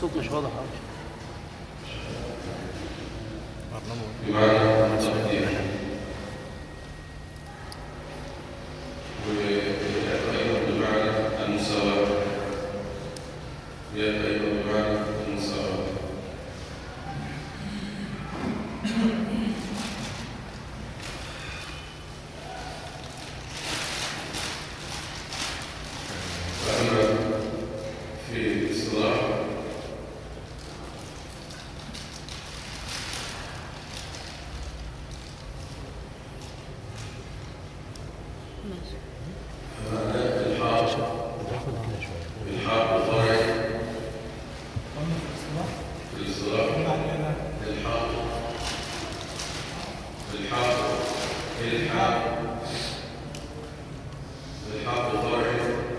الصوت مش واضح أوي بمعنى تقدير ويأتي أيضا بمعنى المساواة يأتي أيضا بمعنى المساواة وأما في الاصطلاح ماشي فمعنى الحاق الحاق الفرعي في الاصطلاح الحاق الحاق الحاق الحاق الفرعي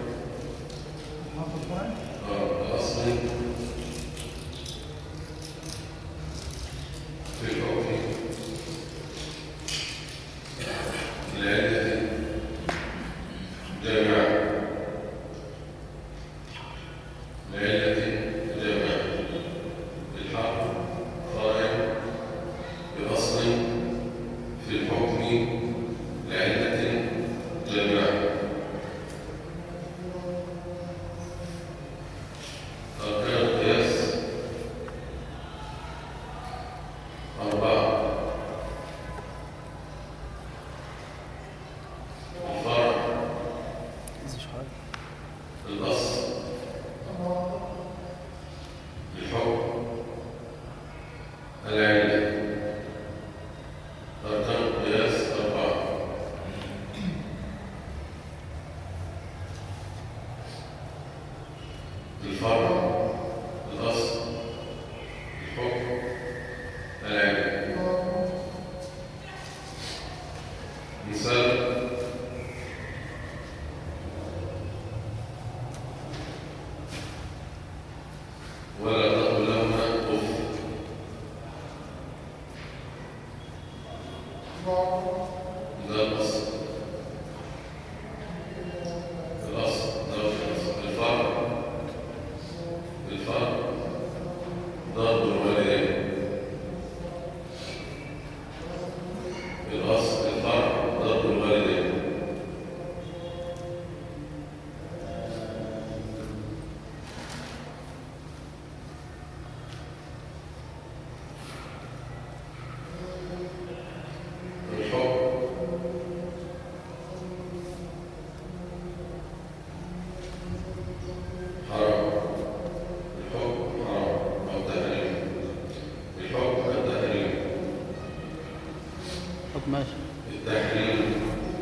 آه، الأصل في الحكم العلة جامعة لعلة جامعة الحق فرع بأصل في الحكم لعلة جامعة أركان القياس أربعة الفرع الأصل الحكم العلة أركان القياس أربعة الفرع الأصل الحكم العلة مثال ولا تقل لهما اف ده الاصل الاصل ده الأصل. الفرع الفرع ضرب الوالدين الاصل الفرع ضرب الوالدين الحكم حرام الحكم حرام أو تحريم الحكم التحريم طب ماشي التحريم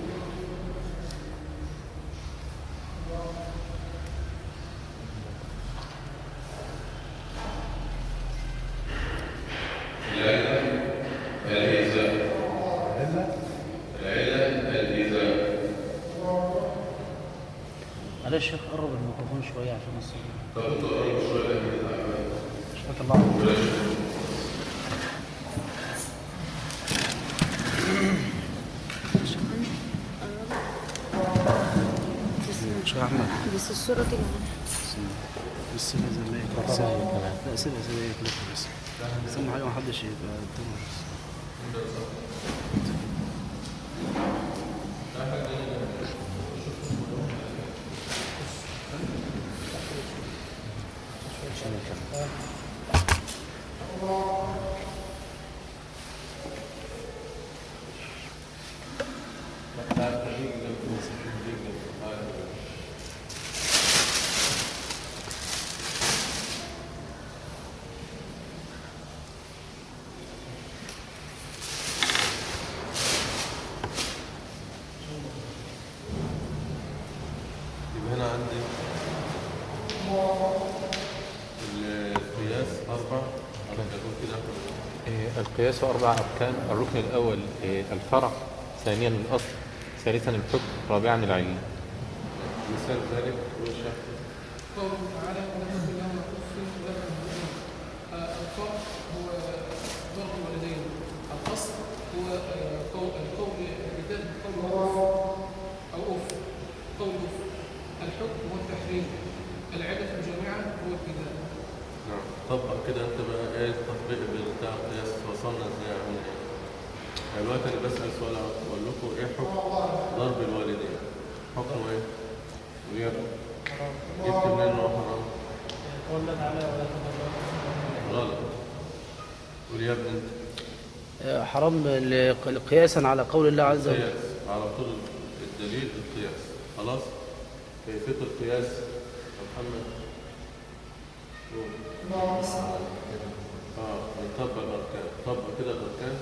العلة الإيذاء العلة الإيذاء معلش يا شيخ قرب الميكروفون شوية عشان الصوت طب انتوا قربوا شوية من الأعمال اشهد الله عليك. بلاش شيخ أحمد بس الصورة كده بس سيبها زي ما هي كده سيبها لا سيبها زي ما هي كده بس بس أهم حاجة محدش يبقى قدامها بس يبقى هنا عندي القياس أربع على تقول كده إيه، القياس أربع أركان الركن الأول إيه، الفرع ثانيا الأصل ثالثا الحكم رابعا العين مثال ذلك هو الشرح قوله تعالى ولا تقل لهما اف ولا تنهرهما آه، الفرق هو ضرب الوالدين الاصل هو آه، قول القول الرجال قول اف او اف قول اف الحكم هو التحريم العلة الجامعة هو الكتاب نعم طبق كده انت بقى ايه التطبيق بتاع القياس وصلنا ازاي عملنا ايه يعني دلوقتي انا بسأل سؤال اهو، بقول لكم ايه حكم ضرب الوالدين حكمه ايه غير جبت منين انه حرام قلنا تعالى ولا تضرب غلط قول يا ابني انت آه، حرام ل- قياسا على قول الله عز وجل القياس على طول الدليل القياس خلاص كيفية القياس يا محمد قول. اه نطبق الاركان طبق كده الاركان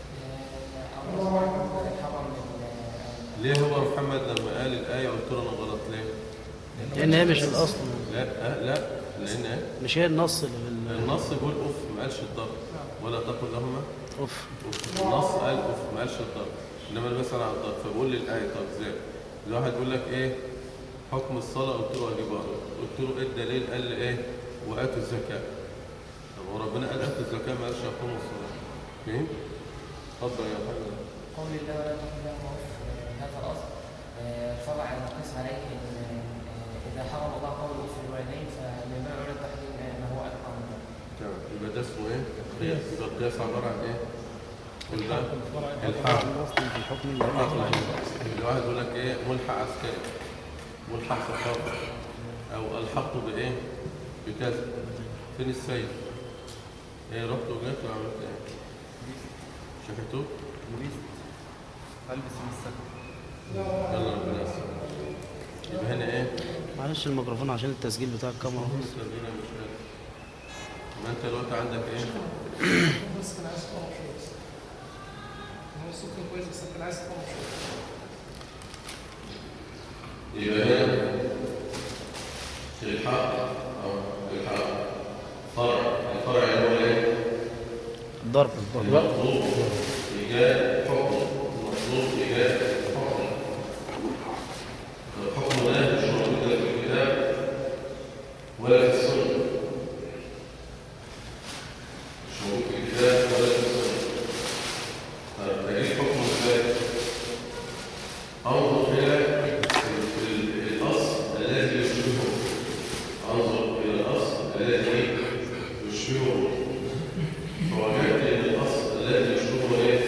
ليه هو محمد لما قال الايه قلت له انا غلط ليه لان هي مش الاصل لا آه لا لان إيه؟ مش هي النص اللي في ال- النص بيقول اوف ما قالش الضرب ولا تقل لهما اوف اوف النص قال اوف ما قالش الضرب انما انا بسال عن الضرب فبقول لي الايه طب ازاي الواحد يقول لك ايه حكم الصلاه قلت له واجبها قلت له ايه الدليل قال لي ايه واتوا الزكاه طب هو ربنا قال اتوا الزكاه ما قالش اقيموا الصلاه فاهم اتفضل يا محمد قول الله ولا تقل له اف هذا الاصل آه، فرع المقيس عليه ان آه، اذا حرم الله قوله في الوالدين فمن باب اولى التحريم انه هو اتقى من ذلك. تمام يبقى ده اسمه ايه؟ قياس يبقى القياس عباره عن ايه؟ قول بقى الحق النص في الحكم اللي الحق هو- الواحد يقول لك ايه ملحق عسكري ملحق ثقافي او الحق بايه؟ بكذا فين السيف؟ ايه رحت وجيت وعملت ايه؟ شفتوه؟ البس المستقبل يلا ربنا يسلمك يبقى هنا ايه؟ معلش الميكروفون عشان التسجيل بتاع الكاميرا سبينا مش قادر. ما انت دلوقتي عندك ايه؟ بس كان عايز تقرب شويه بس هو الصوت كان كويس بس كان عايز تقرب شويه يبقى هنا في الحق أو في الحق فرع الفرع اللي هو ايه؟ الضرب الضرب المطلوب إيجاد حكم المطلوب إيجاد حكم الحكم ده مش موجود لا في الكتاب ولا في السنة مش موجود في الكتاب ولا في السنة طيب أجيب حكم ازاي؟ انظر إلى ال- ال- الأصل الذي يشبهه انظر إلى الأصل الذي يشبهه فوجدت ان الاصل الذي يشبهه ايه؟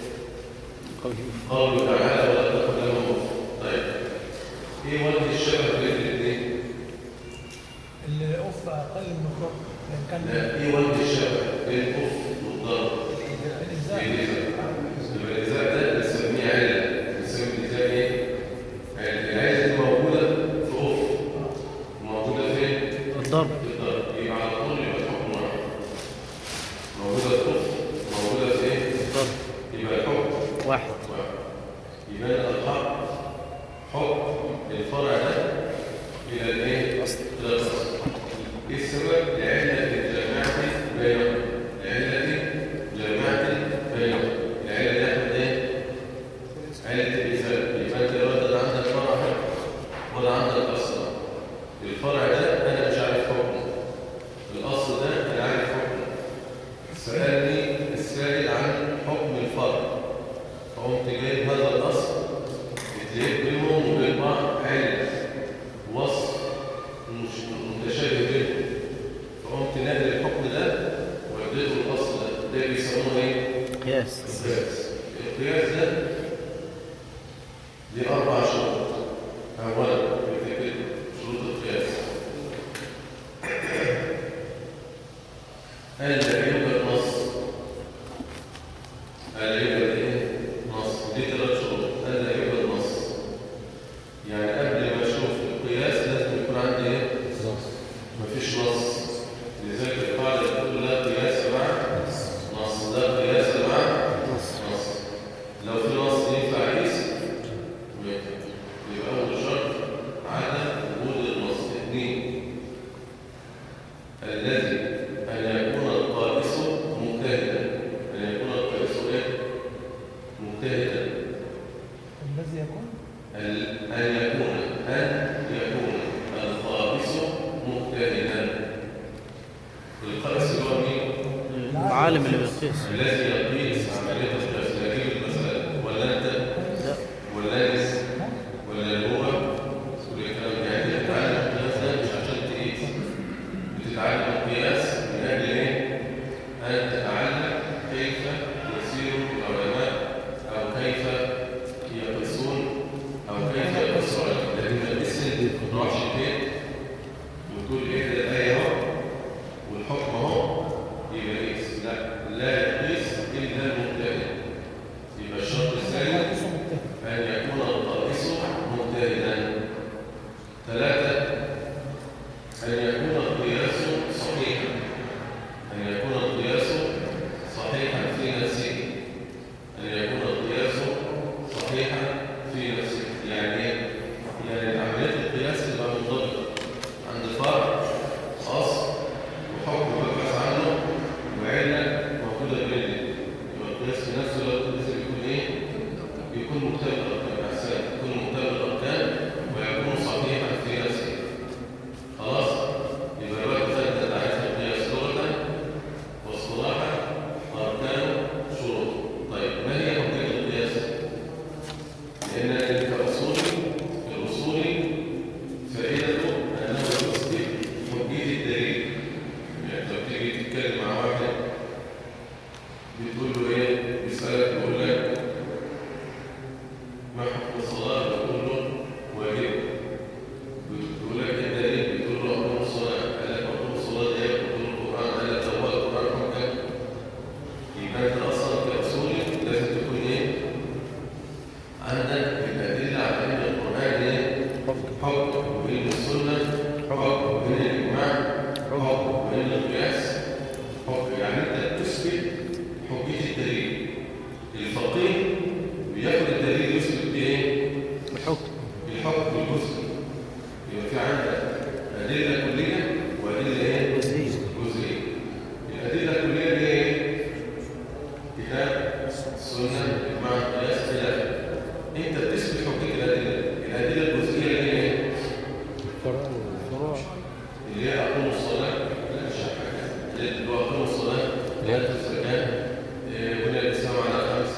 قوله تعالى ولا تقل لهم اف طيب ايه وجه الشبه بين الاثنين؟ الاوف اقل من الضرب لان كان لا ايه وجه الشبه بين الاف والضرب؟ الازاء بين الازاء يبقى الازاء ده بنسميه عله بنسمي الازاء ايه؟ عله العله دي موجوده في اف موجوده فين؟ الضرب الضرب يبقى على طول يبقى الحكم واحد موجوده في اف موجوده في ايه؟ الضرب يبقى الحكم واحد يبان الحق حكم الفرع ده الى الايه؟ الى الاصل. ايه السبب؟ لعلة الجماعة بينهم. لعلة جماعة بينهم. العلة دي احنا ايه؟ علة الإزالة. يبقى انت دلوقتي لا عندك فرع حكم ولا عندك اصل. الفرع ده انا مش عارف حكمه. الاصل ده انا عارف حكمه. سألني السائل عن حكم الفرع. فقمت جايب هذا الاصل اتلاقيت بينهم وبين بعض علة وصف مش متشابه بينهم فقمت ناقل الحكم ده واديته الاصل ده ده بيسموه ايه؟ قياس القياس القياس ده ليه اربع شروط اولا افتكر شروط القياس الا يوجد نص ألا يوجد إيه؟ نص دي ثلاث شروط ألا يوجد نص يعني قبل ما أشوف القياس لازم يكون عندي إيه؟ نص مفيش نص لذلك القاعدة تقول لا قياس مع نص لا قياس مع نص لو في نص ينفع قيس يبقى أول شرط عدم وجود النص اثنين الذي أن يكون القائس مجتهدا أن يكون القائس إيه؟ مجتهدا الذي يكون ال- أن يكون أن يكون القائس مجتهدا القائس هو مين؟ العالم اللي بيقيس الذي يقيس عملية القياس لا يجيب المسألة ولا أنت لا ولا ناس ولا اللغة كل الكلام ده يعني بتتعلم القياس ده مش عشان تقيس بتتعلم القياس من أجل إيه؟ في نفسه يعني ايه؟ يعني عملية القياس تبقى منضبطة عند فرع أصل وحكم ببحث عنه وعلة موجودة بين الاتنين. يبقى القياس في نفسه لو لازم يكون ايه؟ يكون مكتمل الأركان أحسن يكون مكتمل الأركان ويكون صحيحا في نفسه خلاص؟ يبقى الوقت خدنا تعريف القياس لغة واصطلاحا أركان شروط طيب ما هي حجة القياس؟ لأن كأصولي الأصولي فائدته أنه يثبت حجية الدليل يعني لو تيجي تتكلم مع واحد بتقول له إيه؟ بيسألك يقول لك ما حكم الصلاة؟ بتقول له واجب بتقول لك إيه الدليل؟ بتقول له أقوم الصلاة قال لك أقوم الصلاة دي بتقول له القرآن قال لك هو القرآن حجة يبقى أنت أصلا كأصولي لازم تكون إيه؟ عندك الأدلة على أن القرآن إيه؟ حكم وإن السنة حكم وإن الإجماع حكم وإن القياس حكم يعني أنت تثبت حجية الدليل الفقيه بياخد الدليل يثبت بإيه؟ الحكم بالحكم الجزئي يبقى في عندك أدلة كلية وأدلة إيه؟ جزئية. جزئية الأدلة الكلية دي إيه؟ كتاب السنة إجماع القياس إلى آخره أنت بتثبت حجية الأدلة الأدلة الجزئية اللي هي إيه؟ فروع اللي هي أقوم الصلاة لا مش حاجة اللي هو أقوم الصلاة اللي هي وآتوا الزكاة آه، بني الإسلام على خمس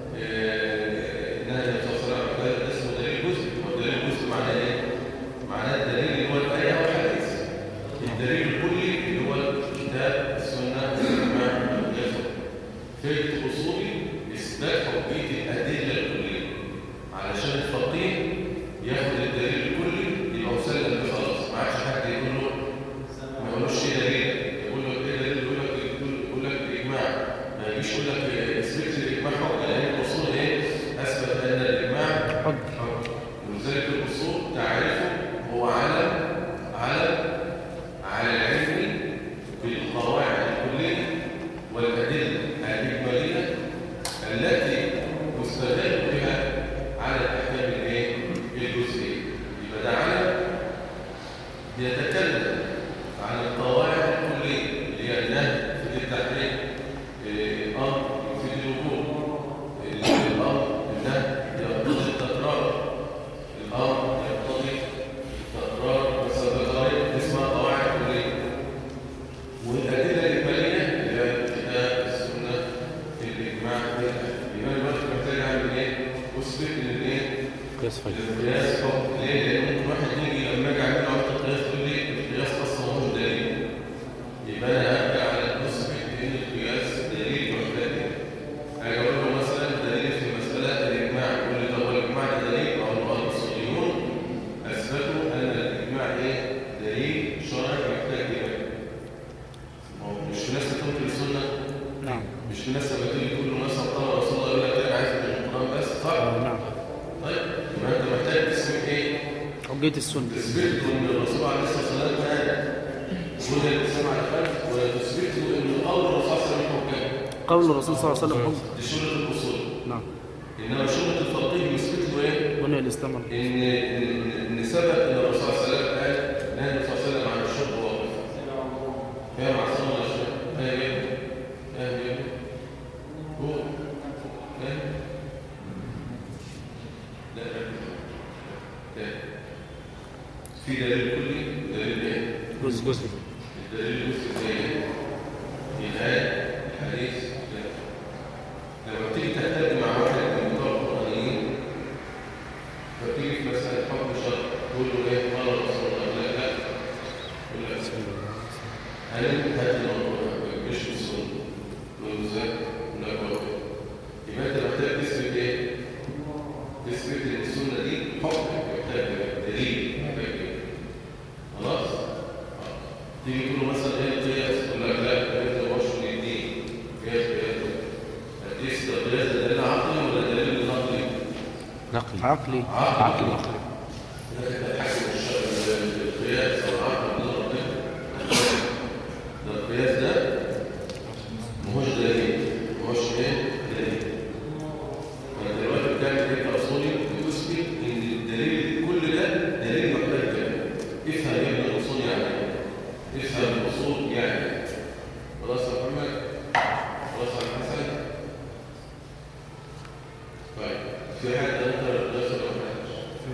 آه، نهي النبي صلى الله عليه وسلم عن كذا ده اسمه دليل جزئي هو الدليل الجزئي معناه إيه؟ معناه الدليل اللي هو الآية أو الحديث الدليل الكلي اللي هو الكتاب السنة الإجماع القياس فقه الأصولي إثبات حجية الأدلة الكلية علشان الفقيه ياخد الدليل الكلي يبقى مسلم به خلاص ما عادش حد يقول له ما يقولوش ايه دليل يقول له ايه دليل يقول لك يقول لك الاجماع ما يجيش يقول لك اثبت لي الاجماع حجه لان الاصول ايه اثبت ان الاجماع حجه ولذلك الاصول تعريفه هو علم علم على العلم بالقواعد الكليه والادله الاجماليه التي يستدل بها على الاحكام الايه الجزئيه يبقى ده علم بيتكلم عن القواعد الكليه اللي هي النهي في التحريم الامر في الوجوب الامر النهي يقتضي التكرار الامر يقتضي التكرار وسبقات اسمها قواعد كليه والادله الاجماليه اللي هي الكتاب السنه الاجماع يبقى الوقت محتاج اعمل ايه؟ اثبت ان الايه؟ قياس فجر القياس حكم ليه؟ لأن ممكن واحد يجي لما أجي أعمل عملية القياس يقول لي القياس أصلا ملوش دليل. يبقى أنا أرجع على نثبت إن القياس دليل وحداني. أجي أقول له مثلا دليل في مسألة الإجماع يقول لي طب هو الإجماع ده دليل أو هو الأصوليون أثبتوا أن الإجماع إيه؟ دليل شرعي محتاج إليه. ما هو مش في ناس بتنكر السنة نعم مش في ناس لما تيجي تقول له مثلا طلب رسول الله يقول لك لا، أنا عايز من القرآن بس صح؟ نعم طيب يبقى انت محتاج تثبت ايه؟ حجية السنة تثبت ان الرسول عليه الصلاه والسلام كان بني الاسلام على الخلف وتثبت ان قول الرسول صلى الله عليه وسلم حجه قول الرسول صلى الله عليه وسلم حجة دي شروط الاصول نعم انما شروط الفقيه يثبت له ايه؟ بني الإسلام على- ان ان ان ثبت ان الرسول صلى الله عليه وسلم قال نهى النبي صلى الله عليه وسلم عن الشرب والقف فاهم عصام ولا شرب؟ فاهم ايه؟ فاهم ايه؟ هو فاهم؟ لا لا لا في دليل كلي ودليل ايه؟ جزء جزء الدليل الجزء زي ايه؟ الآية الحديث لا. لما تيجي تحتاج مع واحد من بتوع القرآنيين فتيجي في مسألة حكم شرع تقول له ايه؟ قال رسول الله لا لا يقول لك هل انت هات الموضوع مش السنة تقول له ازاي؟ يقول لك هو كده. يبقى انت محتاج تثبت ايه؟ تثبت ان السنة دي حكم محتاج دليل محتاج ايه؟ خلاص؟ تيجي تقول له مثلا ايه القياس؟ يقول لك لا القياس ده مش من الدين قياس قياس القياس ده القياس ده دليل عقلي ولا دليل نقلي؟ نقل عقلي عقلي ده كده حاجه الش- القياس او العقل ده ربنا ده القياس ده ماهوش دليل ماهوش ايه؟ دليل فانت دلوقتي بتعمل ايه كاصولي؟ بتثبت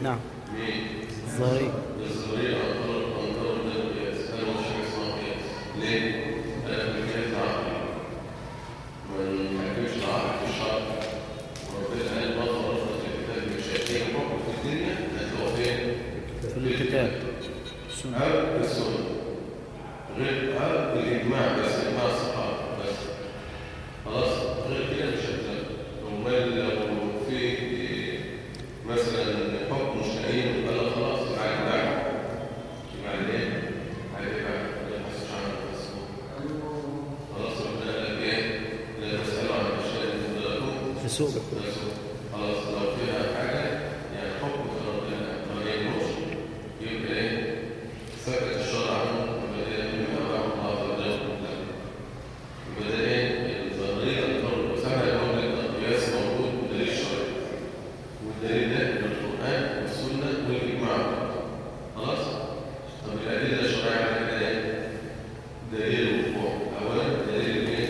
نعم مين؟ الظاهري الزهرية أنطر أنطر ده القياس أنا مش حاجة اسمها قياس ليه؟ أنا في القياس عقلي ما نحكمش العقل في الشرع وربنا قال ما فرضنا في الكتاب من شيء أي حكم في الدنيا هتلاقوا فين؟ في الكتاب السنة أو السنة غير أو الإجماع بس إجماع الصحابة بس خلاص غير كده مش هتلاقي أمال لو في مثلا حكم مش لاقيين قال لك خلاص يبقى على الباع يبقى على إيه؟ على الباع ما يحسش عنه بس خلاص ربنا قال لك إيه؟ لا تسألوا عن الأشياء اللي تدركوا في السوق خلاص لو فيها حاجة يعني حكم في ربنا ما يجوش يبقى ايه سكت الشرع عنه وبدأ يمنع بعض الله عز وجل وبدأ ايه الظاهرية الأمر وسمع يقول لك القياس موجود بدليل شرعي والدليل ده من القرآن والسنة والإجماع خلاص طب الأدلة الشرعية على كده ايه دليل الوقوع أولا دليل ايه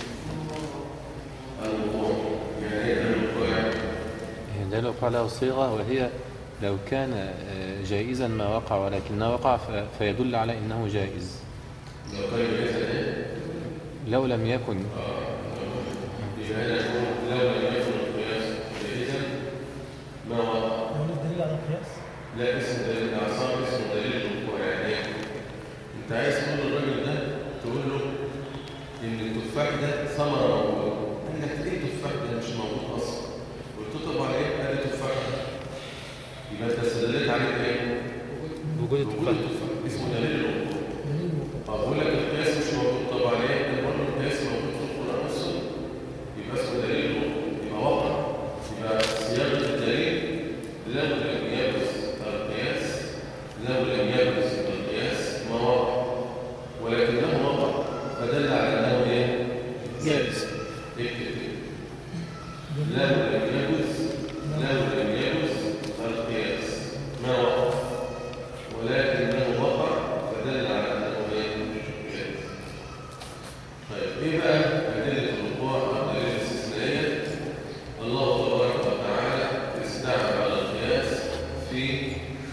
الوقوع يعني ايه الوقوع يعني ده لو قال له صيغة وهي لو كان آه، جائزا ما وقع ولكنه وقع ف- فيدل على أنه جائز لو كان مثلا ايه لو لم يكن يبقى هنا يكون لو لم يكن القياس جائزا ما وقع هو ده الدليل على القياس لا اسم دليل الاعصاب اسمه دليل الوقوع يعني ايه انت عايز تقول للراجل ده تقول له ان التفاح ده ثمره موجوده قال لك ليه التفاح ده مش موجود اصلا قلت له طب على ايه قال لي تفاح يبقى انت استدلت عليه بايه وجود وجود التفاح التفاح اسمه دليل الوقوع دليل الوقوع طب بقول لك القياس مش موجود طب على ايه؟ انا بقول له القياس موجود في القران والسنه يبقى اسمه دليل يبقى وقع يبقى صياغه الدليل لو لم يبرز القياس لو لم يبرز القياس ما وقع ولكنه وقع فدل على انه ايه؟ جائز اكتب لو لم يبرز لو لم يبرز القياس ما وقع ولكنه وقع فدل على انه ايه؟ جائز طيب ايه بقى ادله الوقوع والادله الاستثنائيه الله تبارك وتعالى استعمل على القياس في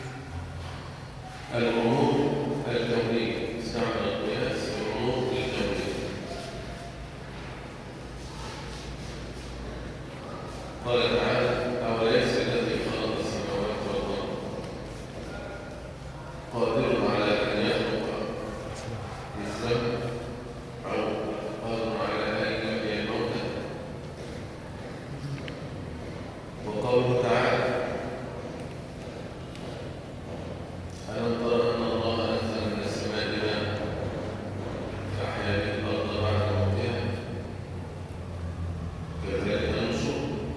الامور الكونيه استعمل القياس في الامور الكونيه قال تعالى اوليس الذي خلق السماوات والارض قادر على ان يخلق مثله أو قادر على أن يحيي الموتى وقوله تعالى ألم تر أن الله أنزل من السماء ماء فأحيا به الأرض بعد موتها كذلك ننشر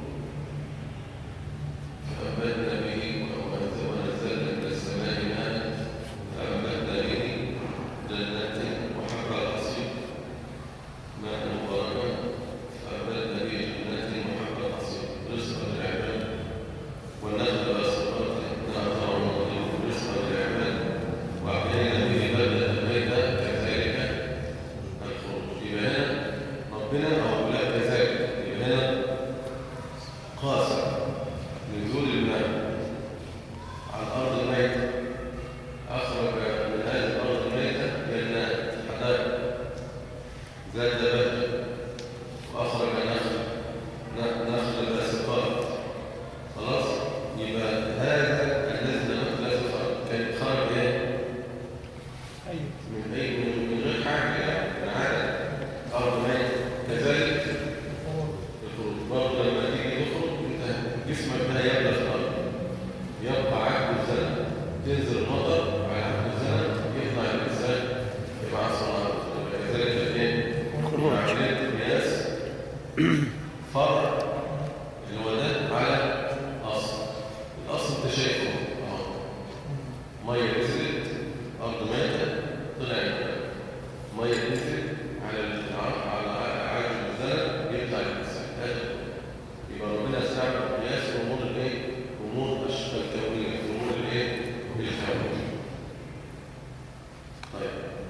فأنبتنا به ونزلنا من السماء ماء فأنبتنا به جنات وحب الحصيد ماء مباركا فأنبتنا به جنات وحب الحصيد رزقا للعباد والنخل باسقات نأثر ونضيف رزقا للعباد وأحيينا به بلدة ميتا كذلك الخروج يبقى هنا ربنا أو لا كذلك يبقى هنا قاسم نزول الماء على الأرض الميتة أخرج من هذه الأرض الميتة جنات حدائق ذات بهجة وأخرج نخل ن- نخل باسقات خلاص يبقى هذا الذي نخل الذي خرج كان خرج إيه؟ أيوه من أي من من غير حاجة من عدم أرض ميتة كذلك الخروج برضه لما تيجي تخرج انت جسمك ده يبلغ الارض يبقى عقد الزمن تنزل المطر على عقد الزمن يطلع الانسان يبقى عصر الارض يبقى كذلك الاثنين خروج. عمليه القياس فرع الوداد على اصل الاصل انت شايفه اهو ميه نزلت ارض ميته طلعت ميه نزلت على الع- على عاج الزلل يطلع الانسان هذا يبقى ربنا استعمل القياس في امور الايه؟ امور الاشياء الكونيه في امور الايه؟ الكونيه طيب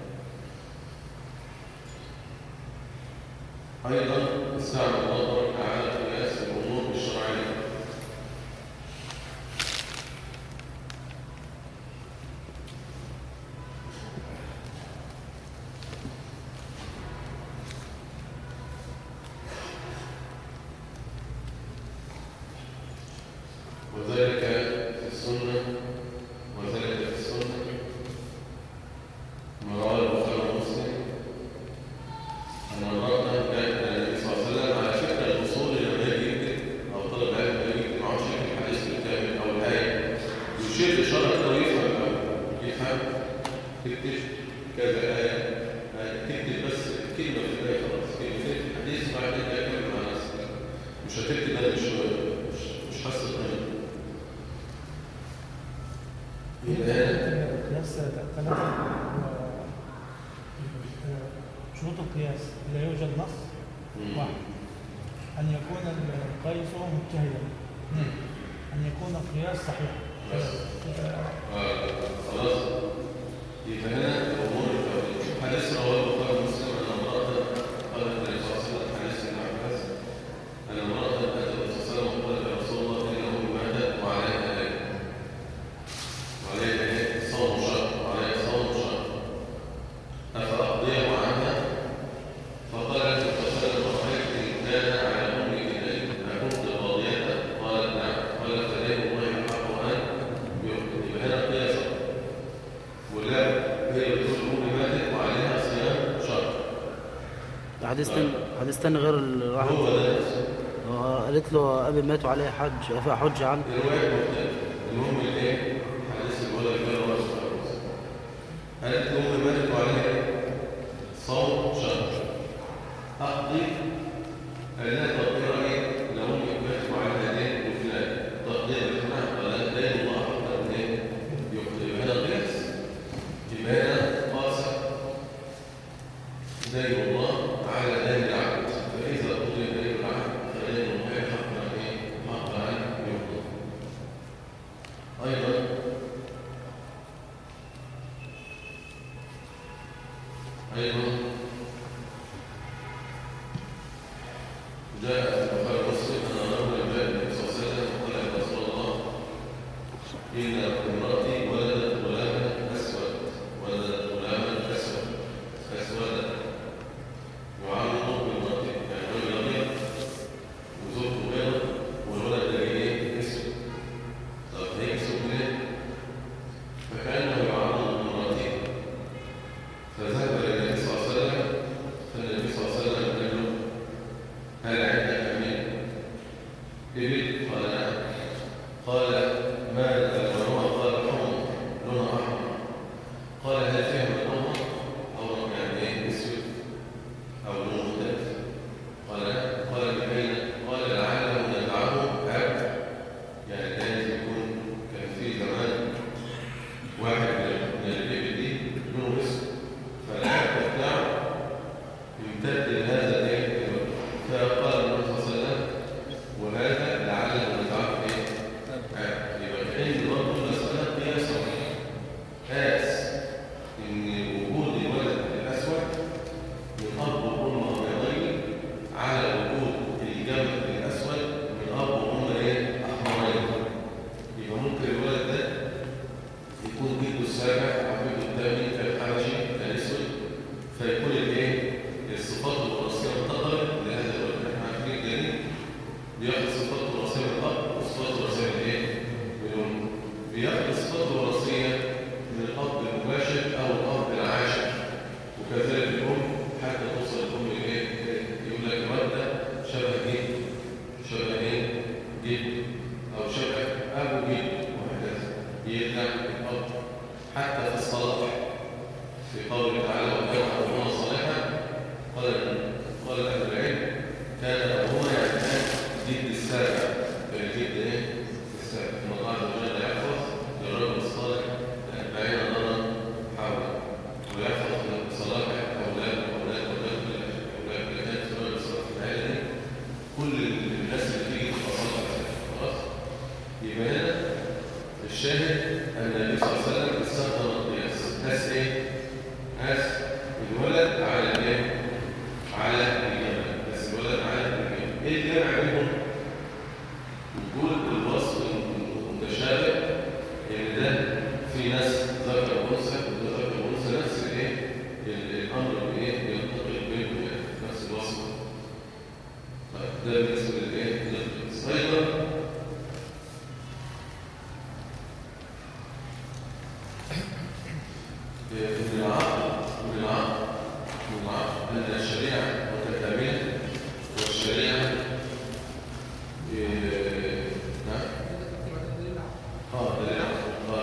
ايضا استعمل الله تبارك وتعالى القياس في الامور الشرعيه يشير لشرط أو يفهم أو يفهم تكتب كذا آية تكتب بس كلمة في الآية خلاص كلمتين في الحديث بعد كده كلمة مع نفسك مش هتكتب هذا مش مش مش حاسس بحاجة يبقى القياس ثلاثة شروط القياس إذا يوجد نص واحد أن يكون القيس مجتهدا اثنين أن يكون القياس صحيحا ثلاثة. آه، خلاص يبقى هنا الامور حديث رواه البخاري ومسلم ان امراه قالت النبي صلى الله عليه وسلم حديث ابن عباس ان امراه اتت الرسول صلى الله عليه وسلم وقالت يا رسول الله انه ماتت وعليها ايه؟ وعليها ايه؟ صوم شهر وعليها صوم شهر افاقضيه عنها فقالت الرسول صلى الله عليه وسلم ان كان على امك دين اكنت قاضيه قالت نعم قال فدين الله حق ان يؤخذ يبقى هنا قياس ولا هي بتقول امي ماتت وعليها صيام شهر حديث تاني حديث تاني غير الواحد هو ده آه، قالت له ابي مات وعليه حج فيها حج عنه الروايه مختلفه المهم الايه حديث الولد اللي هو قالت امي ماتت وعليها إيه؟ صوم شهر اقضي قالها تقدير ايه لو امي ماتت وعليها دين وفلان تقدير الفلان قال دين الله اكبر من ايه يقضي يبقى هذا قياس يبقى هنا قاسم دين الله على دين العبد فإذا قضي دين العبد فدين الله حق أن إيه؟ حق أن يقضى أيضا أيضا جاء في البخاري ومسلم أن رجلا جاء النبي صلى الله عليه وسلم وقال يا رسول الله إن امرأتي ولدت غلاما أسود ولدت غلاما أسود أسودا يعلق بامرأته يعني رجل أبيض وزوجته بيضة والولد ده إيه أسود طب هي أسود ليه؟ فكأنه يعلق بامرأته فذهب إلى النبي صلى الله عليه وسلم فالنبي صلى الله عليه وسلم قال له هل عندك من إبل؟ قال نعم قال ما ألوانها؟ قال حمر لونها أحمر قال هل فيها من الأمر؟ أو يعني إيه أسود أو لون مختلف؟ قال لا قال بأين؟ قال لعله نفعه عبد يعني كان يكون كان في زمان واحد من الإبل دي لونه أسود فالعبد بتاعه يمتد لهذا الايه فقال النبي صلى الله عليه وسلم وهذا لعله نفعه ايه آه، يبقى كأن برضه المسألة قياس قاس ان وجود الولد الاسود من اب وام ابيضين على وجود الجمل الاسود من اب وام ايه احمرين يبقى ممكن الولد ده يكون جده السابع او جده الثامن كان حبشي كان اسود فيكون الايه الصفات الوراثيه انتقلت لهذا الولد احنا عارفين الجنين بياخد صفات وراثيه من الاب وصفات وراثيه من ايه من الام بياخد الصفات الوراثيه من الاب المباشر او الاب العاشر وكذلك الام حتى توصل الام لايه يقول لك الولد ده شبه جد شبه ايه جد او شبه ابو جد وهكذا يرجع الاب حتى في الصلاه في قوله تعالى وكان أبوهما صالحا قال قال أهل العلم كان أبوهما يعني كان جد السابع كان الجد إيه؟ السابع ثم الله عز وجل يحفظ للرجل الصالح أربعين ضرا حوله ويحفظ صلاح أولاد وأولاد وأولاد أولاد أولاد كانت في الرجل الصالح في العائلة دي كل الناس اللي تيجي تبقى صالحة خلاص يبقى هنا الشاهد أن النبي صلى الله عليه وسلم استخدم القياس قاس إيه؟ قاس الولد على الايه؟ على الجمل قاس الولد على الجمل ايه الجمع بينهم؟ وجود الوصف المتشابه ان ده في ناس ذكر وانثى وده ذكر وانثى نفس الايه؟ ال- الامر بايه؟ ينتقل بينهم يعني نفس الوصف طيب ده بالنسبه للايه؟ للقياس ايضا من العقل من العقل من العقل أن الشريعة متكاملة والشريعة إيه، نعم اه دليل عقل.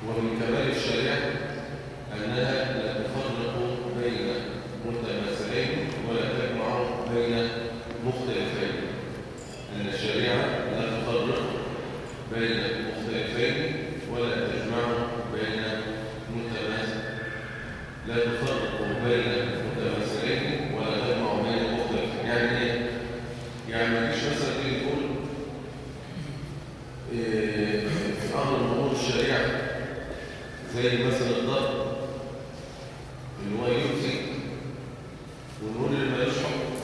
ومن كمال الشريعة أنها لا تفرق بين متماثلين ولا تجمع بين مختلفين أن الشريعة لا تفرق بين مختلفين ولا تجمع بين متماثل لا تفرق بين متماثلين ولا تجمع بين مختلفين يعني ايه؟ يعني ما فيش مثلا تيجي تقول إيه، في امر من امور الشريعه زي مثلا الضرب اللي هو يؤذي ونقول اللي مالوش حكم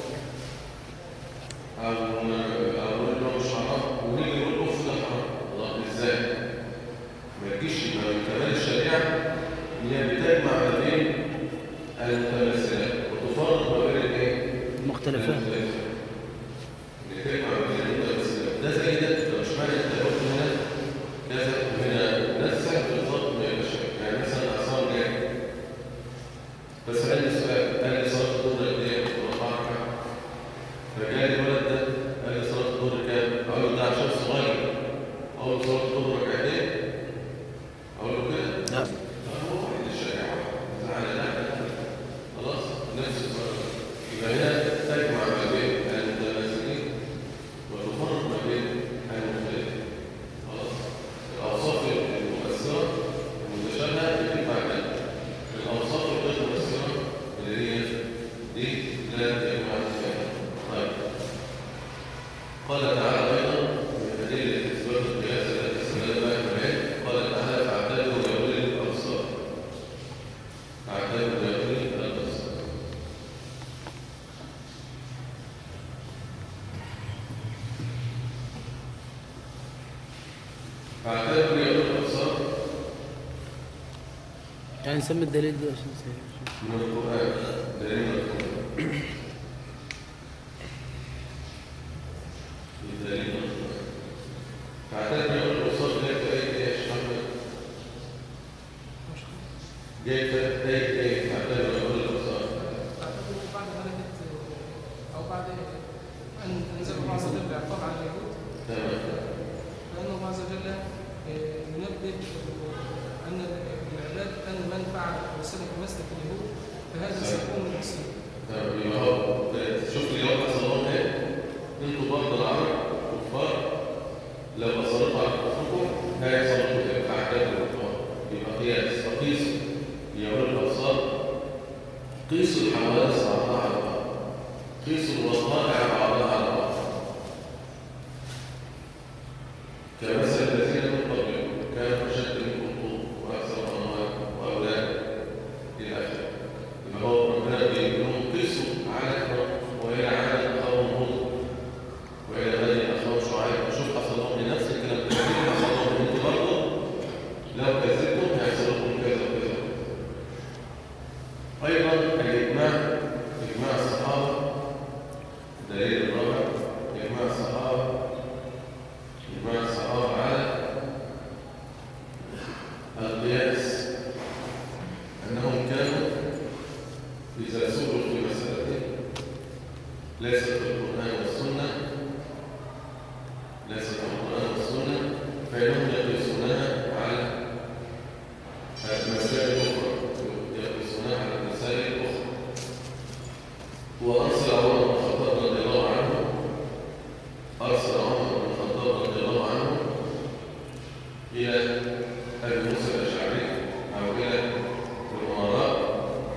او ما- او نقول اللي هو مش حرام ونيجي نقول اوف ده حرام الله ازاي؟ ما تجيش يبقى من كمال الشريعه ان هي بتجمع ما بين المتماثلات وتفرق ما بين الايه؟ مختلفات المختلفات. اللي تجمع ما بين المتماثلات ده زي ده لو مش معنى انت قلت هنا كذا هنا نفسك بالظبط ما يبقاش يعني مثلا عصام جاي فسألني سؤال قال لي صلاة الظهر قد ايه؟ أربع ركعات فجاء الولد ده قال لي صلاة الظهر كام؟ أقول له ده عشان صغير أقول له صلاة الظهر ركعتين أقول له كده لا هو واحد الشريعة زعل لا خلاص نفس السؤال يبقى هنا تجمع ما بين المتماثلين وتفرق ما بين المختلفين خلاص الأوصاف المؤثرة المتشابهة بتجمع بينها الأوصاف الغير مؤثرة اللي هي دي لا تجمع بينها طيب قال تعالى أيضا من أدلة إثبات القياس التي استدل بها العلم قال تعالى فاعتبروا يا أولي الأبصار فاعتبروا يا أولي الأبصار فاعتبروا يا أولي الأبصار يعني نسمي الدليل ده عشان سهل من القرآن دليل من القرآن دليل من القرآن فاعتبروا يا أولي الأبصار جاي في آية إيه يا شيخ أحمد؟ جاي في آية إيه فاعتبروا يا أولي الأبصار أعتقد بعد هلكة أو بعد أن أنزل الله عز وجل العقاب على اليهود تمام فإن الله عز وجل آه، ينبه أن العباد أن من فعل وسلك مسلك اليهود فهذا سيكون من المسلمين طيب يبقى هو شوف لي لو حصل لهم ايه انتوا برضه العرب كفار لو اصرتوا على كفركم هيحصل لكم ايه اعداد الكفار يبقى قياس فقيسوا يا اولي الابصار قيسوا الحوادث بعضها على بعض قيسوا الوقائع بعضها على بعض كمثل الذين من قبلكم كانوا اشد منكم قوه واكثر اموالا واولادا الى اخره يبقى هو ربنا بيقولون قسوا على والى عاد اخاهم هود والى غد اخاهم شعيب شوف حصل لهم لنفس الكلام ده كتير حصل لهم انتوا برضه لو كذبتم هيحصل لكم كذا وكذا ايضا الاجماع اجماع الصحابه الدليل الرابع اجماع الصحابه اجماع الصحابه على القياس انهم كانوا إذا سئلوا في مسألة ليست في القرآن والسنة ليست في القرآن والسنة فإنهم يقيسونها على المسائل الأخرى يقيسونها على المسائل الأخرى وأرسل عمر بن الخطاب رضي الله عنه أرسل عمر بن الخطاب رضي الله عنه إلى أبي موسى الأشعري أو إلى الأمراء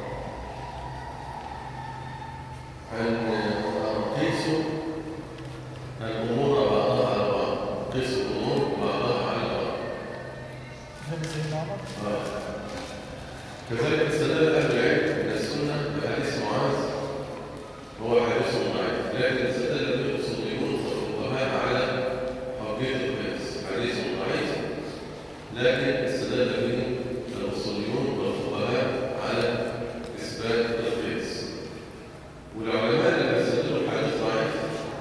أن قيسوا الأمور بعضها على بعض قيسوا الأمور بعضها على بعض هذا سيدنا عمر آه. كذلك استدل أهل العلم من السنة بحديث معاذ هو حديث ضعيف لكن استدل به الأصوليون والفقهاء على حقيقة القياس حديث ضعيف لكن استدل به الأصوليون والفقهاء على إثبات القياس والعلماء اللي بيستدلوا الحديث ضعيف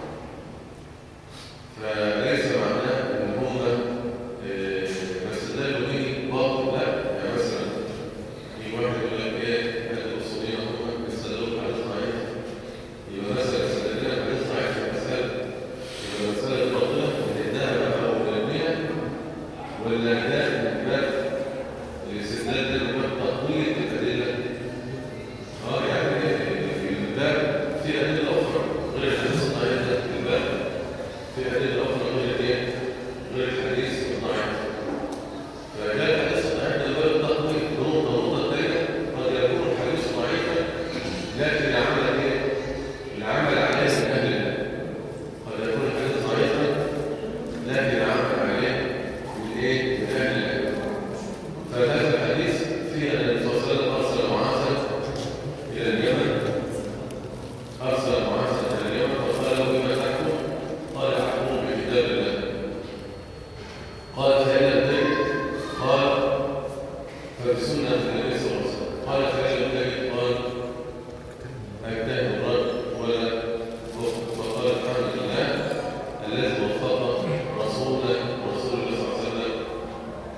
فليس معناه ان هم آه، ما استدلوا به باطل لا يعني مثلا في واحد يقول لك ايه هذه الاصوليين هم استدلوا الحديث ضعيف يبقى مثلا استدلنا الحديث ضعيف في المساله يبقى المساله باطله من الدهب او الجنبيه ولا الدهب من الباب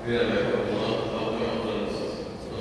إلى ما يحب الله أو كما قال الرسول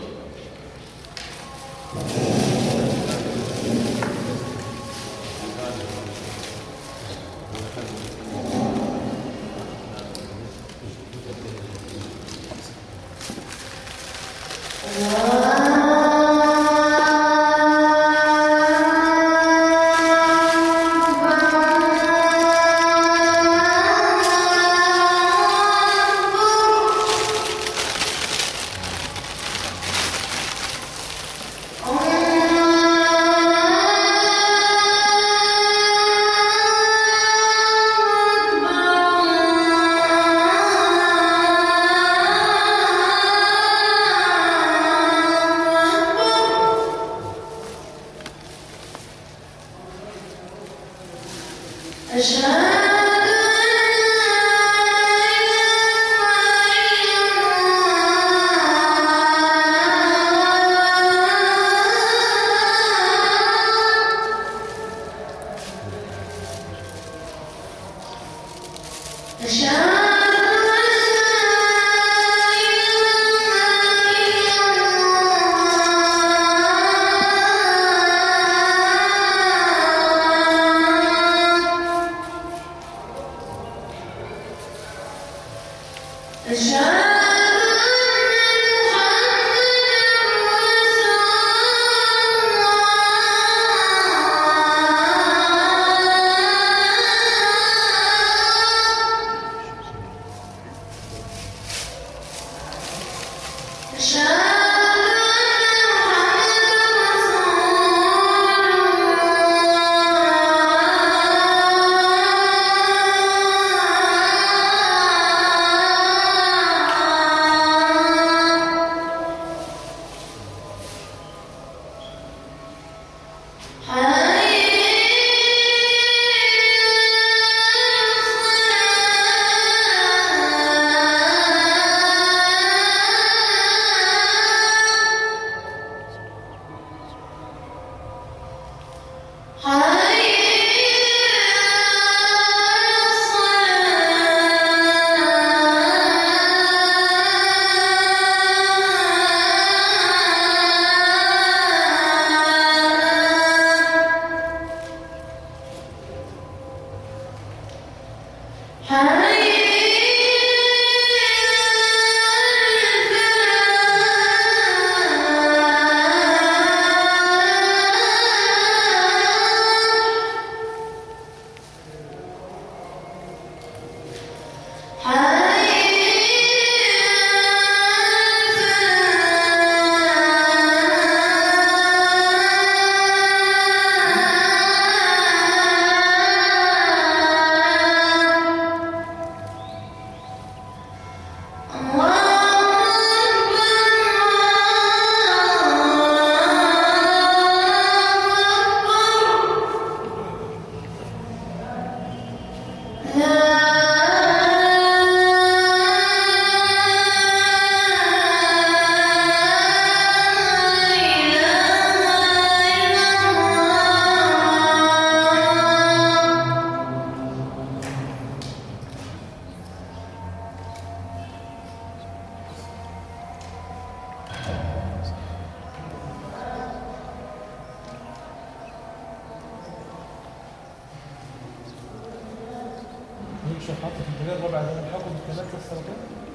يكشف حاطط في الدليل الرابع ده الحكم بالثلاث السنتين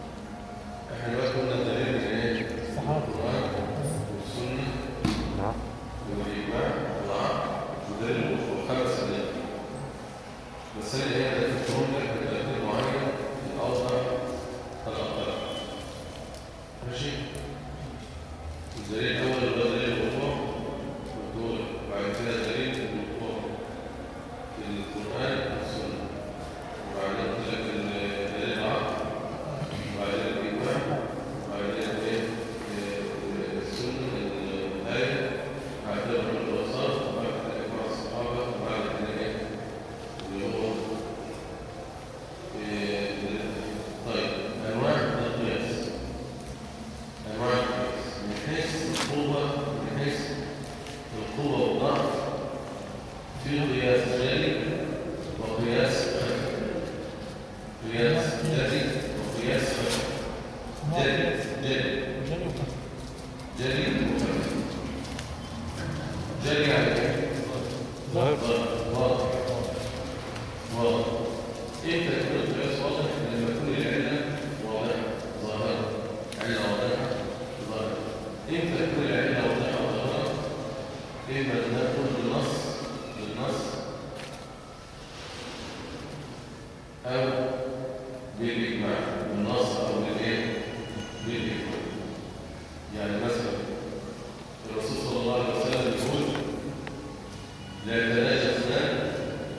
احنا دلوقتي قلنا الدليل من ايه؟ الصحابة القرآن والسنة نعم والإجماع والعقل ودليل الوصول خمس أدلة بس أنا هي ذكرتهم لك بترتيب معين الأوضح الأقل ماشي؟ الدليل الأول اللي هو دليل الوقوع والدول وبعد كده دليل الوقوع في القرآن والسنة وبعدين قلت لك دليل العقل وبعدين الإجماع وبعدين إيه؟ آه، السنة الآية بعد كده الرجل الوسط وبعد كده إجماع الصحابة وبعد كده إيه؟ اللي هو آه، طيب أنواع القياس أنواع القياس من حيث القوة جلي جلي جلي وكسر جلي جلي يعني ايه؟ ظاهر واضح واضح امتى يكون القياس واضح لما تكون العله واضحه ظاهره عله واضحه ظاهره امتى تكون العله واضحه ظاهره اما ندخل بالنص بالنص او بالاجماع بالنص او بالايه بالاجماع يعني مثلا الرسول صلى الله عليه وسلم يقول لا يتناجى اثنان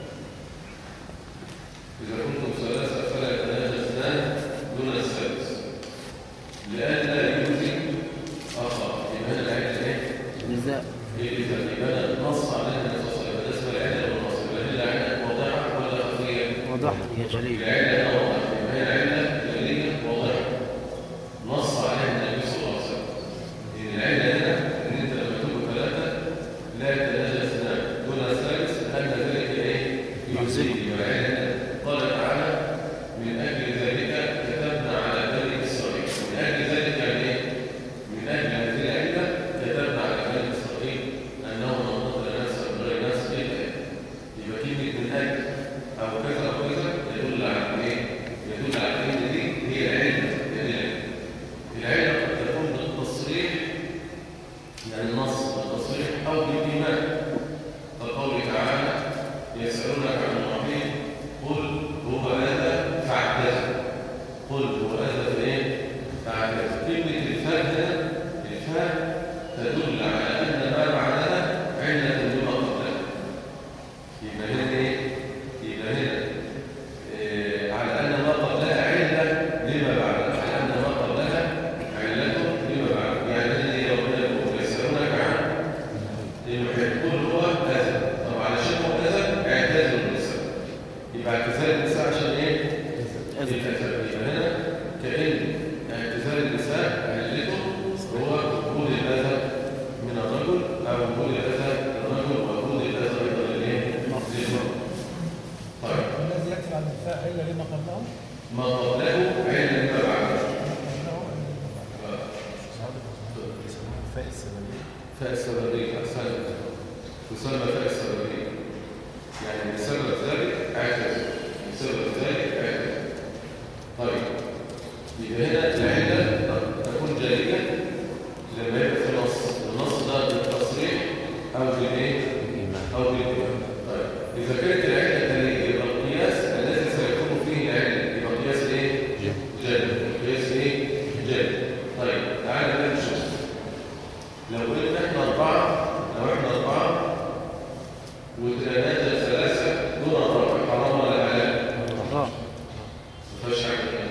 إذا كنتم ثلاثة فلا يتناجى اثنان دون الثالث لئلا يؤذي آخر يبقى هنا العلة إيه؟ نزاع إيه إذا يبقى هنا نص عليها النبي صلى الله عليه وسلم بالنسبة للعلة والنص يبقى هنا العلة واضحة ولا خفية؟ وضح هي جليل العلة هنا واضحة يبقى هي العلة جلية واضحة نص عليها النبي صلى الله عليه وسلم إن العلة هنا إن أنت لما تكون ثلاثة لا يتناجى اثنان دون الثالث أن ذلك إيه؟ يزيد العلة هنا قال تعالى من أجل ذلك كتبنا على بني إسرائيل من أجل ذلك يعني إيه؟ من أجل هذه العلة كتبنا على بني إسرائيل أنه من قتل نفسا بغير نفس إلا يبقى كلمة من أجل أو كذا أو كذا يدل على إيه؟ يدل على أن دي هي العلة هي العلة العلة قد تكون بالتصريح يعني النص بالتصريح أو بالإيمان كقوله تعالى يسألونك عن المحيط قل هو أذى فاعتزل قل هو أذى فإيه؟ فاعتزل كلمة الفاء هنا الفاء تدل على أن ما بعدها علة بما قبلها يبقى هنا ايه يبقى هنا إيه على ان ما قبلها عله لما بعدها على ان ما قبلها علته لما بعدها يعني هنا ايه ربنا يقول يسالونك عن المحيط قل هو اذى طب علشان هو اذى اعتزلوا النساء يبقى اعتزال النساء عشان ايه؟ أذى. الأذى. يبقى هنا كأن اعتزال النساء علته هو وجود الاذى من الرجل او وجود الاذى للرجل ووجود الاذى ايضا للايه؟ للمرأة. طيب الذي يأتي بعد الفاء إلا لما قبله ما قبله علم ما بعده قبله فاء السببية أحسنت تسمى فاء السببية يعني بسبب ذلك اعتذر بسبب ذلك اعتذر طيب يبقى هنا العلة تكون جارية لما يبقى في نص النص ده بالتصريح أو بالايه؟ أو بالإيمان طيب إذا كانت العلة جارية يبقى القياس الذي سيكون فيه العلة يبقى قياس إيه؟ جاري قياس إيه؟ جاري طيب تعالى بقى نشوف لو قلنا احنا أربعة لو احنا أربعة وتنادى ثلاثة دون الرابع حرام ولا حلال؟ حرام ما فيهاش حاجة كده.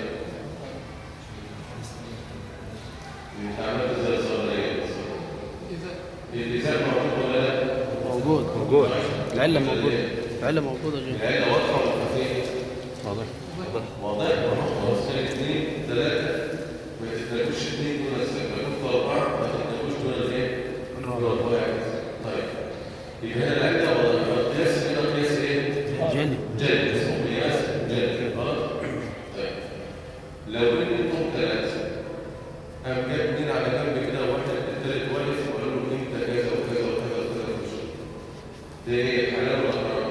انت عملت زي الصغيرية إذا الإزاء موجود ولا لا؟ موجود موجود العلة موجودة العلة موجودة جدا العلة واضحة ولا خفية؟ واضح واضح؟ خلاص كان اثنين ثلاثة ما تتناقوش اثنين دون السبب ما كنتوا أربعة ما تتناقوش دون الايه؟ الرابع. دون الواحد طيب يبقى هنا العلة ولا القياس هنا قياس ايه؟ جلي جلد اسمه قياس جلد خلاص طيب لو ان انتم ثلاثه قام جاب اثنين على جنب كده وواحد الثالث واقف وقال له انت كذا وكذا وكذا وكذا في الشغل ده ايه حلال ولا حرام؟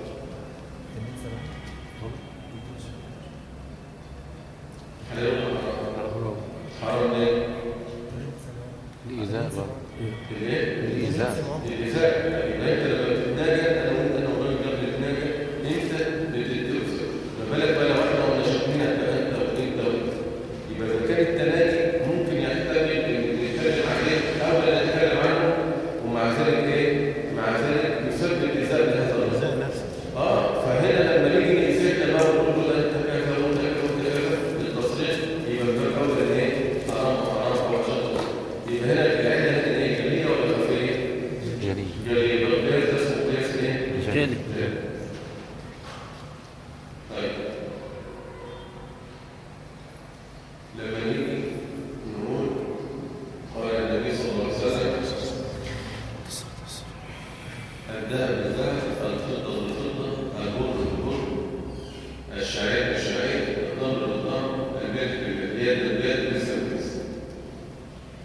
حلال ولا حرام؟ حرام ليه؟ الإيذاء بقى ليه؟ الإيذاء الإزاء يبقى أنت لما بتتناجى أنا وأنت أنا والراجل ده بنتناجى أنت بتتوسع ما بالك بقى لو إحنا قلنا شايفين هتبقى أنت وأنت وأنت يبقى إذا كان التناجي ممكن يحتمل إن نتكلم عليه أو لا نتكلم عنه ومع ذلك إيه؟ مع ذلك يسبب إزاء لهذا الرجل اه فهنا لما نيجي نقيسنا بقى ونقول له ده انت كذا وانت كذا وانت كذا بالتصريح يبقى من باب اولى ايه؟ حرام وحرام وحرام يبقى هنا العله هنا ايه؟ جليه ولا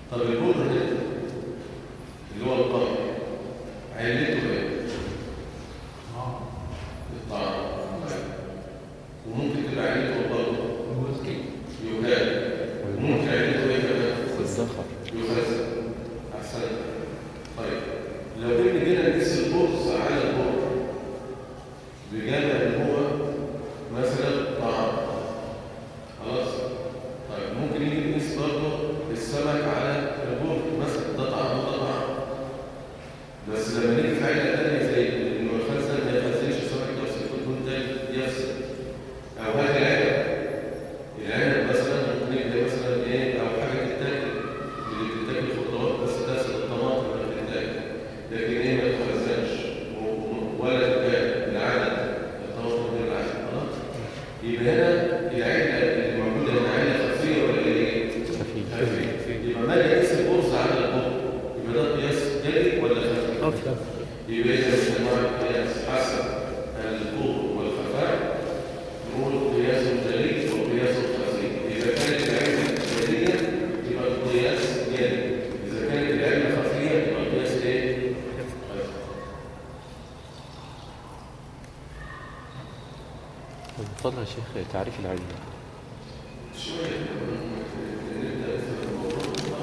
طب البر هنا اللي هو القمر علته ايه؟ الطعام وممكن تبقى علته برضه يكاد وممكن علته ايه كمان؟ الزخر يخزن احسن طيب لو جينا جينا نقيس البرص على البر بجانب ان هو مثلا طعام خلاص طيب ممكن يجي نقيس برضه السمك على البر مثلا ده طعام وده طعام بس لما نيجي في عيله ثانيه زي انه يخزن ما يخزنش السمك نفسه يكون ده يفسد او هذه العنب العنب مثلا ممكن يبقى مثلا ايه او حاجه تتاكل اللي بتتاكل خضروات بس تفسد الطماطم اللي بتتاكل لكن ايه ما تخزنش و- و- ولا تبان العدد الطماطم غير العدد خلاص يبقى هنا العله اللي موجوده هنا عله خفيه ولا ايه؟ خفيف خفيه يبقى ما يقيس البورصه على البر يبقى ده قياس جلي ولا خفيف؟ يبقى إذا من أنواع القياس حسب الطول والخفاء نقول قياس جلي وقياس خفي إذا كانت العلم جلية يبقى القياس جلي إذا كانت العلم خفية يبقى القياس إيه؟ خفي. اتفضل يا شيخ تعريف العلم شوية نبدأ في الموضوع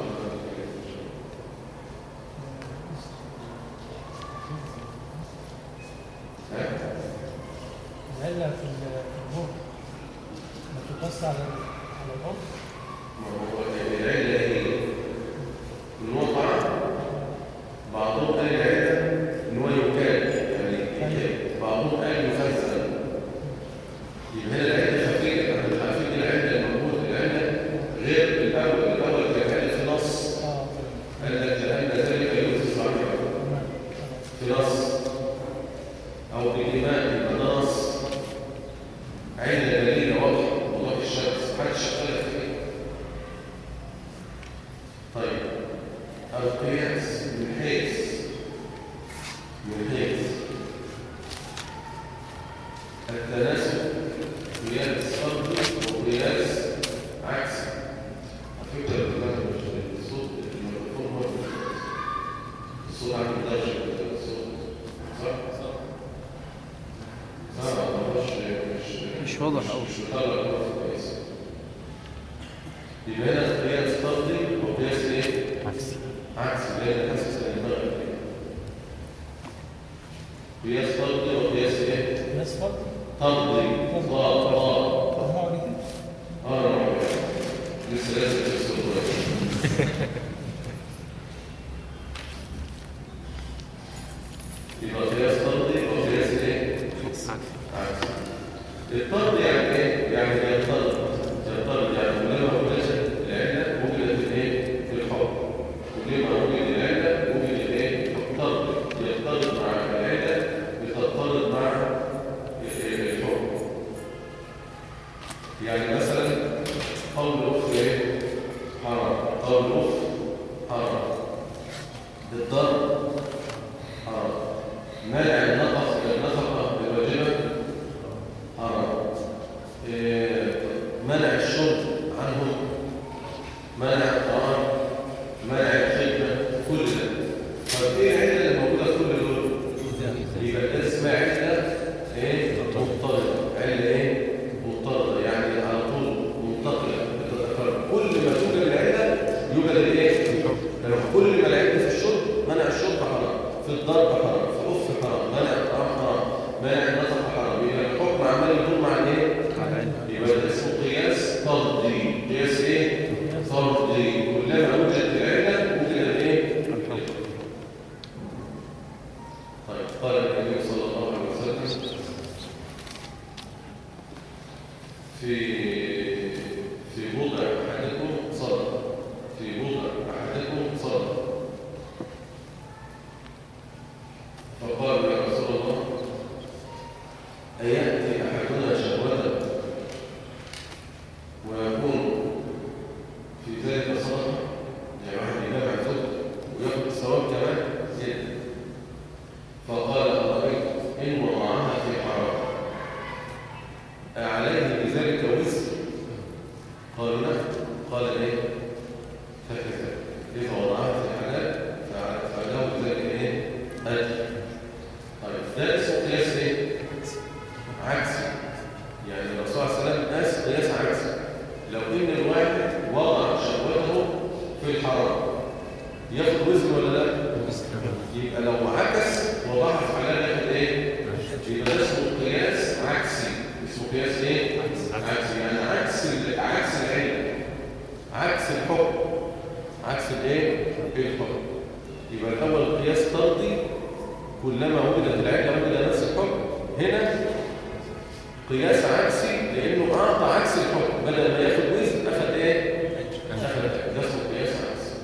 ها؟ العلة في ال- في البر ما تقص على ال- على الأرض ما هو العلة إيه؟ إن هو طعام بعضهم قال العلة إن هو يكاد يعني يكاد بعضهم قال يخزن يبقى هنا العلة خفيفة احنا عارفين إن العلة الموجودة العلة غير الأول الأول كان قال في نص اه قال لك لأن ذلك يؤذي صاحبه تمام في نص أو بالإيمان يبقى ده نص عين دليل واضح وضوح الشمس محدش اختلف فيه طيب القياس من حيث من حيث التناسب قياس فرضي وقياس عكسي على فكرة الكلام مش الصوت الميكروفون هو الصوت عامل درجة الصوت صح؟ صح صح مش مش مش واضح أوي. مش مطلع كويس يبقى هنا قياس طردي وقياس ايه؟ عكسي عكسي لان حاسس ان الدرجة قياس طردي وقياس ايه؟ ناس فرد طردي ضاد ضاد مجموعة دي كده اه أنا معاك. لسه لازم في الصوت يبقى قياس طردي وقياس ايه؟ عكسي الطرد يعني ايه؟ يعني يطرد يطرد يعني كلما وجدت العلة وجدت الايه؟ في الحب كلما وجد العلة وجد الايه؟ الطرد يطرد مع العلة بتطرد مع ال- الحب يعني مثلا قول الاخت ايه؟ حرام قول الاخت حرام بالضرب حرام منع النفق النفقة الواجبة حرام إيه، منع الشرب عنهم منع الطعام منع الخدمة كل ده طب ايه العلة اللي موجودة في كل دول؟ يبقى ده اسمها علة ايه؟ مضطردة علة ايه؟ مضطردة يعني على طول منتقلة بتتكرر كل ما توجد العلة يوجد الايه؟ يعني كل ما العلة في الشرب منع الشرب حرام في الضرب حرام في الأف حرام منع الطعام حرام منع النطق حرام يبقى الحكم عمال يدور مع الايه؟ يبقى ده اسمه قياس طردي قياس ايه؟ طردي كلما وجدت العلة وجد الايه؟ طيب قال النبي صلى الله عليه وسلم في في وضع احدكم صدقه في وضع احدكم صدقه فقال يا رسول الله أيأتي أحدنا شهوته ويكون في ذلك صدقة يعني واحد يجمع زوجته وياخد الثواب كمان زيادة فقال أرأيت إن وضعها في حرام أعليه بذلك وزر قالوا لا قال إيه هكذا إذا وضعها في الحلال فع- فله ذلك إيه؟ أجر طيب ده اسمه قياس إيه؟ عكسي يعني الرسول صلى الله عليه وسلم قاس قياس عكسي لو إن الواحد وضع شهوته في الحرام ياخد وزن ولا لا؟ يبقى لو عكس وضعها في حلال ياخد إيه؟ يبقى ده اسمه قياس عكسي اسمه قياس إيه؟ عكسي يعني عكس ال- عكس العلة عكس الحكم عكس الايه الحكم يبقى الاول قياس طردي كلما وجدت العله وجد نفس الحكم هنا قياس عكسي لانه اعطى عكس الحكم بدل ما ياخد وزن اخذ ايه اخذ ده اسمه قياس عكسي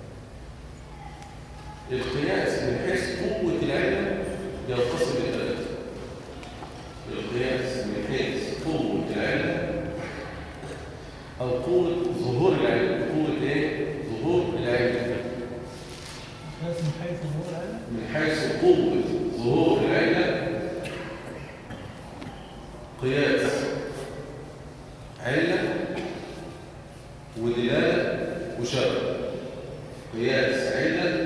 القياس من حيث قوه العله ينقسم لثلاثه القياس من حيث قوه العله أو قوة ظهور العلم قوة إيه؟ ظهور العلم قياس من حيث ظهور العلم من حيث قوة ظهور العلة قياس علة ودلالة وشبه قياس علة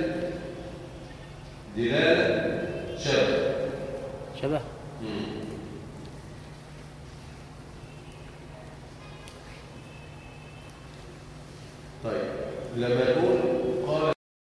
دلالة شبه شبه طيب لما يقول قال